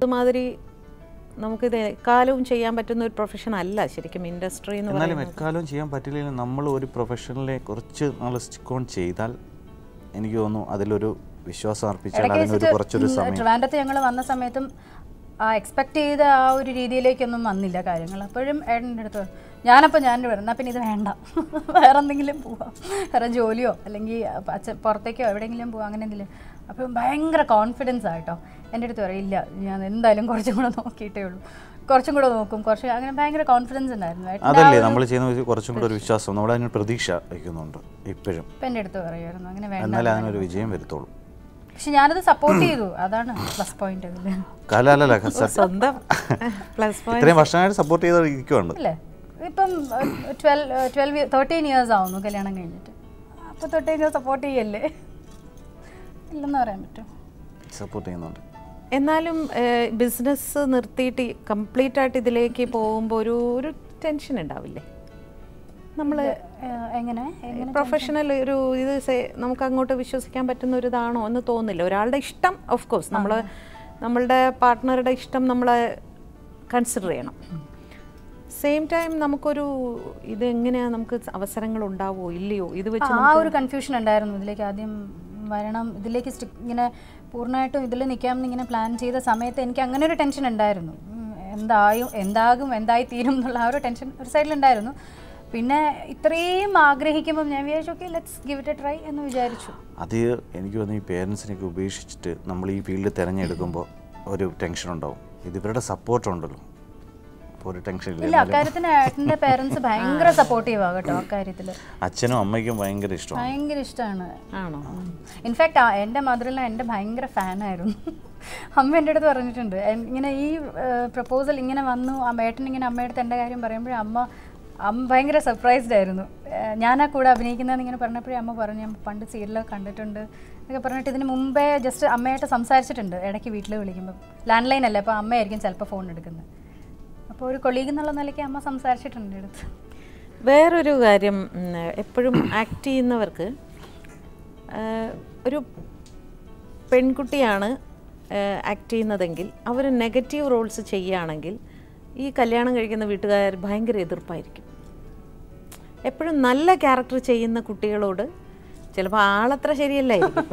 അതുമാതിരി നമുക്കിത് എക്കാലവും ചെയ്യാൻ പറ്റുന്ന ഒരു പ്രൊഫഷൻ അല്ല ശരിക്കും ഇൻഡസ്ട്രി എന്ന് എന്നാലും പറയുന്നത് എക്കാലം ചെയ്യാൻ പറ്റില്ലെങ്കിലും നമ്മൾ ഒരു പ്രൊഫഷനിലെ കുറച്ച് നാൾ സ്റ്റിക്ക് ഓൺ ചെയ്താൽ എനിക്ക് തോന്നുന്നു അതിലൊരു വിശ്വാസം അർപ്പിച്ചാൽ ഇടയ്ക്ക് അതിനൊരു വെച്ചിട്ട് കുറച്ചൊരു ഉം, സമയം ട്രിവാൻഡ്രത്ത് ഞങ്ങൾ വന്ന സമയത്തും ആ എക്സ്പെക്ട് ചെയ്ത ആ ഒരു രീതിയിലേക്കൊന്നും വന്നില്ല കാര്യങ്ങൾ അപ്പോഴും ഏട്ടൻ്റെ അടുത്ത് പറഞ്ഞു, ഞാനപ്പോൾ ഞാൻ പറഞ്ഞു എന്നാൽ പിന്നെ ഇത് വേണ്ട വേറെ എന്തെങ്കിലും പോവാം വേറെ ജോലിയോ അല്ലെങ്കിൽ അച്ഛൻ പുറത്തേക്കോ എവിടെയെങ്കിലും പോവാം അങ്ങനെ എന്തെങ്കിലും അപ്പം ഭയങ്കര കോൺഫിഡൻസ് ആട്ടോ എൻ്റെ അടുത്ത് പറയും ഇല്ല ഞാൻ എന്തായാലും കുറച്ചും കൂടെ നോക്കിയിട്ടേ ഉള്ളൂ കുറച്ചും കൂടെ നോക്കും കുറച്ച് അങ്ങനെ ഭയങ്കര കോൺഫിഡൻസ് ഉണ്ടായിരുന്നു ഏട്ടൻ്റെ ആ അതല്ലേ ഒരു- നമ്മൾ ചെയ്യുന്ന ഒരു കുറച്ചും കൂടെ ഒരു വിശ്വാസം നമ്മൾ അതിന് പ്രതീക്ഷ വയ്ക്കുന്നുണ്ട് ഇപ്പോഴും ഇപ്പം എൻ്റെ അടുത്ത് പറയുമായിരുന്നു അങ്ങനെ വേണ്ട എന്നാലേ അതിനൊരു വിജയം വരുത്തുള്ളൂ പക്ഷെ ഞാനത് സപ്പോർട്ട് ചെയ്തു അതാണ് പ്ലസ് പോയിന്റ് അതിൽ കാലല്ല സ്വന്തം പ്ലസ് പോയിന്റ് ഇത്രയും വർഷമായിട്ട് സപ്പോർട്ട് ചെയ്ത് ഇരിക്കുന്നുണ്ട് അല്ലേ ഇപ്പം ട്വൽവ് ട്വൽവ് തേർട്ടീൻ ഇയേഴ്സ് ആവുന്നു കല്യാണം കഴിഞ്ഞിട്ട് അപ്പോൾ തൊട്ടേ സപ്പോർട്ട് ചെയ്യല്ലേ ഇല്ലെന്ന് പറയാൻ പറ്റും സപ്പോർട്ട് ചെയ്യുന്നുണ്ട് എന്നാലും ബിസിനസ് നിർത്തിയിട്ട് കംപ്ലീറ്റ് ആയിട്ട് ഇതിലേക്ക് പോകുമ്പോൾ ഒരു ഒരു ടെൻഷൻ ഉണ്ടാവില്ലേ നമ്മൾ ഏഹ്, എങ്ങനെ എങ്ങനെ പ്രൊഫഷണൽ ഒരു ഇത് സെ- നമുക്ക് അങ്ങോട്ട് വിശ്വസിക്കാൻ പറ്റുന്ന ഒരു ഇതാണോ എന്ന് തോന്നില്ല ഒരാളുടെ ഇഷ്ടം ഓഫ് കോഴ്സ് നമ്മൾ നമ്മളുടെ പാർട്ട്ണറുടെ ഇഷ്ടം നമ്മൾ കൺസിഡർ ചെയ്യണം സെയിം ടൈം നമുക്കൊരു ഇത് എങ്ങനെയാ നമുക്ക് അവസരങ്ങൾ ഉണ്ടാവോ ഇല്ലയോ ഇത് വെച്ച് ആ ഒരു കൺഫ്യൂഷൻ ഉണ്ടായിരുന്നു ഇതിലേക്ക് ആദ്യം വരണം ഇതിലേക്ക് സ്റ്റിക്ക് ഇങ്ങനെ പൂർണ്ണമായിട്ടും ഇതിൽ നിൽക്കാമെന്ന് ഇങ്ങനെ പ്ലാൻ ചെയ്ത സമയത്ത് എനിക്ക് അങ്ങനെ ഒരു ടെൻഷൻ ഉണ്ടായിരുന്നു ഉം, എന്തായും എന്താകും എന്തായി തീരും എന്നുള്ള ആ ഒരു ടെൻഷൻ ഒരു സൈഡിലുണ്ടായിരുന്നു പിന്നെ ഇത്രയും ആഗ്രഹിക്കുമ്പോൾ ഞാൻ വിചാരിച്ചു okay let's give it a try എന്ന് വിചാരിച്ചു അത് എനിക്ക് തോന്നുന്നു ഈ പേരൻസിനെയൊക്കെ ഉപേക്ഷിച്ചിട്ട് നമ്മൾ ഈ ഫീൽഡ് തിരഞ്ഞെടുക്കുമ്പോൾ ഒരു ടെൻഷൻ ഉണ്ടാവും ഇത് ഇവരുടെ സപ്പോർട്ട് ഉണ്ടല്ലോ അപ്പോൾ ഒരു ടെൻഷൻ ഇല്ല ഇല്ല അക്കാര്യത്തിന് ഏട്ടൻ്റെ പേരൻസ് ഭയങ്കര സപ്പോർട്ടീവ് ആകട്ടോ അക്കാര്യത്തിൽ അച്ഛനും അമ്മയ്ക്കും ഭയങ്കര ഇഷ്ടമാണ് ഭയങ്കര ഇഷ്ടമാണ് ആണോ ഇൻഫാക്ട് എൻ്റെ മദറിലെ എൻ്റെ ഭയങ്കര ഫാനായിരുന്നു അമ്മ എൻ്റെ അടുത്ത് പറഞ്ഞിട്ടുണ്ട് എൻ- ഇങ്ങനെ ഈ പ്രപ്പോസൽ ഇങ്ങനെ വന്നു ആ ഏട്ടൻ ഇങ്ങനെ അമ്മയുടെ അടുത്ത് എൻ്റെ കാര്യം പറയുമ്പോഴേ അമ്മ അമ്മ ഭയങ്കര സർപ്രൈസ്ഡ് ആയിരുന്നു ഏഹ് ഞാനാ കൂടെ അഭിനയിക്കുന്നതെന്ന് ഇങ്ങനെ പറഞ്ഞപ്പോഴേ അമ്മ പറഞ്ഞു ഞാൻ പണ്ട് സീരിയലൊക്കെ കണ്ടിട്ടുണ്ട് എന്നൊക്കെ പറഞ്ഞിട്ട് ഇതിന് മുമ്പേ ജസ്റ്റ് അമ്മയായിട്ട് സംസാരിച്ചിട്ടുണ്ട് ഇടയ്ക്ക് വീട്ടിൽ വിളിക്കുമ്പോൾ ലാൻഡ് ലൈൻ അല്ലേ അപ്പോൾ അമ്മയായിരിക്കും ചിലപ്പോൾ ഫോൺ എടുക്കുന്നത് അപ്പോൾ ഒരു കൊളീഗ് എന്നുള്ള നിലയ്ക്ക് അമ്മ സംസാരിച്ചിട്ടുണ്ട് എൻ്റെ അടുത്ത് വേറൊരു കാര്യം ഉം, എപ്പോഴും ആക്ട് ചെയ്യുന്നവർക്ക് ആ, ഒരു പെൺകുട്ടിയാണ് ആക്ട് ചെയ്യുന്നതെങ്കിൽ അവർ നെഗറ്റീവ് റോൾസ് ചെയ്യുകയാണെങ്കിൽ ഈ കല്യാണം കഴിക്കുന്ന വീട്ടുകാർ ഭയങ്കര എതിർപ്പായിരിക്കും എപ്പോഴും നല്ല ക്യാരക്ടർ ചെയ്യുന്ന കുട്ടികളോട് ചിലപ്പോൾ ആളത്ര ശരിയല്ലായിരിക്കും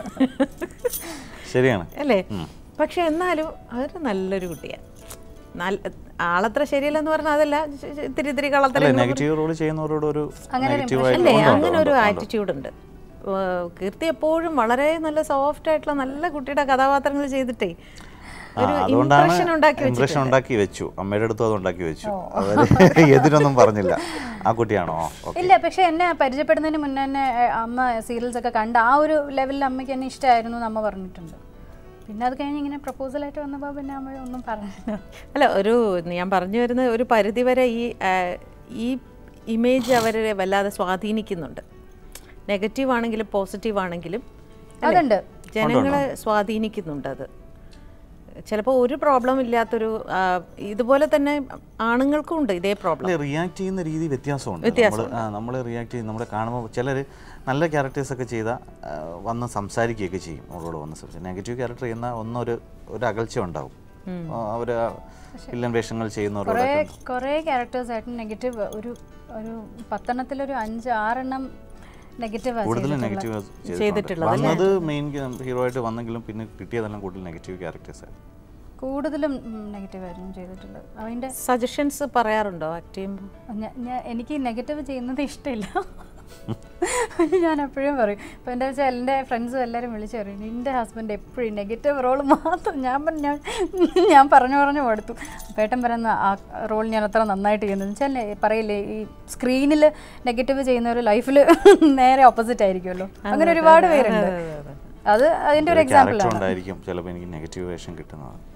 ശരിയാണ് അല്ലേ പക്ഷെ എന്നാലും അവർ നല്ലൊരു കുട്ടിയാണ് നല്ല ആളത്ര ശരിയല്ലെന്ന് പറഞ്ഞാൽ അതല്ല ശ- ശ- ഇത്തിരി ഇത്തിരി അല്ല കളത്തരം നെഗറ്റീവ് റോൾ ചെയ്യുന്നവരോട് ഒരു അങ്ങനെ ഒരു നെഗറ്റീവ് അല്ലേ ആയിട്ട് അങ്ങനെ ഒരു ആറ്റിറ്റ്യൂഡ് ഉണ്ട് ഏഹ് കീർത്തി എപ്പോഴും വളരെ നല്ല സോഫ്റ്റ് ആയിട്ടുള്ള നല്ല കുട്ടിയുടെ കഥാപാത്രങ്ങൾ ചെയ്തിട്ടേ ഒരു അതുകൊണ്ടാണ് ഇംപ്രഷൻ ഉണ്ടാക്കി ഇംപ്രഷൻ ഉണ്ടാക്കി വെച്ചു അമ്മയുടെ അടുത്തും അത് ഉണ്ടാക്കി വെച്ചു അവര് എതിരൊന്നും പറഞ്ഞില്ല ആ കുട്ടിയാണോ ഓക്കെ ഇല്ല പക്ഷെ എന്നെ പരിചയപ്പെടുന്നതിന് മുന്നേ തന്നെ ഏഹ്, അമ്മ സീരിയൽസ് ഒക്കെ കണ്ട് ആ ഒരു ലെവലിൽ അമ്മയ്ക്ക് എന്നെ ഇഷ്ടമായിരുന്നു എന്ന് അമ്മ പറഞ്ഞിട്ടുണ്ട് പിന്നെ അത് കഴിഞ്ഞ് ഇങ്ങനെ പ്രപ്പോസലായിട്ട് വന്നപ്പോൾ പിന്നെ അമ്മ ഒന്നും പറഞ്ഞില്ല അല്ല ഒരു ഞാൻ പറഞ്ഞു വരുന്ന ഒരു പരിധി വരെ ഈ ആ, ഈ ഇമേജ് അവരെ വല്ലാതെ സ്വാധീനിക്കുന്നുണ്ട് നെഗറ്റീവ് ആണെങ്കിലും പോസിറ്റീവ് ആണെങ്കിലും അല്ലേ? അതുണ്ട് ജനങ്ങളെ സ്വാധീനിക്കുന്നുണ്ട് അത് ചിലപ്പോൾ ഒരു പ്രോബ്ലം ഇല്ലാത്തൊരു ആ, ഇതുപോലെ തന്നെ ആണുങ്ങൾക്കും ഉണ്ട് ഇതേ പ്രോബ്ലം റിയാക്ട് ചെയ്യുന്ന രീതി വ്യത്യാസമുണ്ട് നമ്മൾ നമ്മൾ റിയാക്ട് ചെയ്യും നമ്മളെ കാണുമ്പോൾ ചിലർ നല്ല ക്യാരക്ടേഴ്സ് ഒക്കെ ചെയ്ത വന്ന് സംസാരിക്കുകയൊക്കെ ചെയ്യും അവരോട് വന്ന് സംസാരിക്കും നെഗറ്റീവ് ക്യാരക്ടർ ചെയ്യുന്ന ഒന്നൊരു ഒരു അകൽച്ച ഉണ്ടാവും അവർ വില്ലൻ വേഷങ്ങൾ കുറേ ചെയ്യുന്നവരോടൊക്കെ കുറേ ക്യാരക്ടേഴ്സ് ആയിട്ട് നെഗറ്റീവ് ഒരു ഒരു പത്തെണ്ണത്തിലൊരു അഞ്ച് ആറെണ്ണം നെഗറ്റീവ് കൂടുതൽ നെഗറ്റീവ് ചെയ്തിട്ടുള്ളത് വന്നത് മെയിൻ ഹീറോ ആയിട്ട് വന്നെങ്കിലും പിന്നെ കിട്ടിയതെല്ലാം കൂടുതൽ നെഗറ്റീവ് ക്യാരക്ടേഴ്സ് ആയിരുന്നു കൂടുതലും നെഗറ്റീവ് ആയിരുന്നു ചെയ്തിട്ടുള്ളത് അതിൻ്റെ സജഷൻസ് പറയാറുണ്ടോ ആക്ട് ചെയ്യുമ്പോൾ ഞാ- ഞാ- എനിക്ക് നെഗറ്റീവ് ചെയ്യുന്നത് ഇഷ്ടമില്ല ഞാൻ എപ്പോഴും പറയും ഇപ്പം എന്താ വെച്ചാൽ എൻ്റെ ഫ്രണ്ട്സും എല്ലാവരും വിളിച്ചു പറയും നിൻ്റെ ഹസ്ബൻഡ് എപ്പോഴും നെഗറ്റീവ് റോൾ മാത്രം ഞാൻ പറഞ്ഞു ഞാൻ ഞാൻ പറഞ്ഞു പറഞ്ഞു കൊടുത്തു പേട്ടൻ പറയുന്ന ആ റോൾ ഞാൻ അത്ര നന്നായിട്ട് ചെയ്യുന്നത് വെച്ചാൽ പറയില്ലേ ഈ സ്ക്രീനിൽ നെഗറ്റീവ് ചെയ്യുന്നവർ ലൈഫിൽ നേരെ ഓപ്പോസിറ്റ് ആയിരിക്കുമല്ലോ അങ്ങനെ ഒരുപാട് പേരുണ്ട് അത് അതിൻ്റെ ഒരു ക്യാരക്ടർ എക്സാമ്പിളാണ് ഉണ്ടായിരിക്കും ചിലപ്പോൾ എനിക്ക് നെഗറ്റീവ് വേഷം കിട്ടുന്നത്